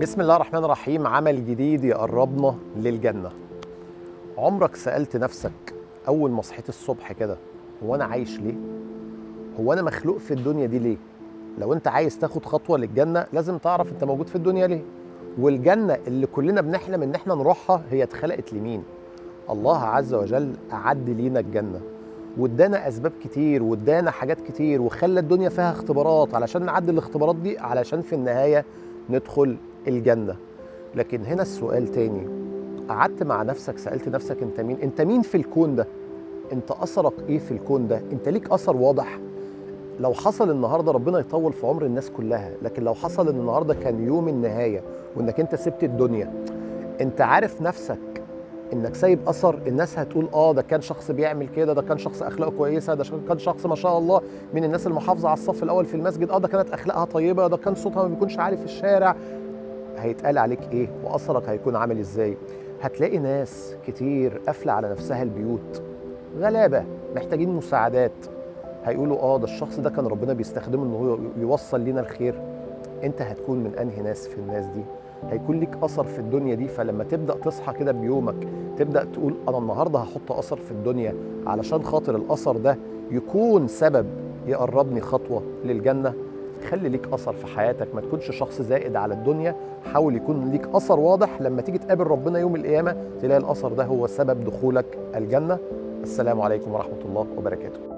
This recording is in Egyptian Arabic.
بسم الله الرحمن الرحيم عمل جديد يقربنا للجنة عمرك سألت نفسك أول ما صحيت الصبح كده هو أنا عايش ليه؟ هو أنا مخلوق في الدنيا دي ليه؟ لو أنت عايز تاخد خطوة للجنة لازم تعرف أنت موجود في الدنيا ليه؟ والجنة اللي كلنا بنحلم إن إحنا نروحها هي اتخلقت لمين؟ الله عز وجل أعد لينا الجنة وادانا اسباب كتير وادانا حاجات كتير وخلى الدنيا فيها اختبارات علشان نعدي الاختبارات دي علشان في النهايه ندخل الجنه لكن هنا السؤال تاني قعدت مع نفسك سالت نفسك انت مين انت مين في الكون ده انت اثرك ايه في الكون ده انت ليك اثر واضح لو حصل النهارده ربنا يطول في عمر الناس كلها لكن لو حصل ان النهارده كان يوم النهايه وانك انت سبت الدنيا انت عارف نفسك انك سايب اثر الناس هتقول اه ده كان شخص بيعمل كده ده كان شخص اخلاقه كويسه ده كان شخص ما شاء الله من الناس المحافظه على الصف الاول في المسجد اه ده كانت اخلاقها طيبه ده كان صوتها ما بيكونش عالي في الشارع هيتقال عليك ايه واثرك هيكون عامل ازاي هتلاقي ناس كتير قافله على نفسها البيوت غلابه محتاجين مساعدات هيقولوا اه ده الشخص ده كان ربنا بيستخدمه ان هو يوصل لنا الخير انت هتكون من انهي ناس في الناس دي هيكون ليك اثر في الدنيا دي فلما تبدا تصحى كده بيومك تبدا تقول انا النهارده هحط اثر في الدنيا علشان خاطر الاثر ده يكون سبب يقربني خطوه للجنه خلي ليك اثر في حياتك ما تكونش شخص زائد على الدنيا حاول يكون ليك اثر واضح لما تيجي تقابل ربنا يوم القيامه تلاقي الاثر ده هو سبب دخولك الجنه السلام عليكم ورحمه الله وبركاته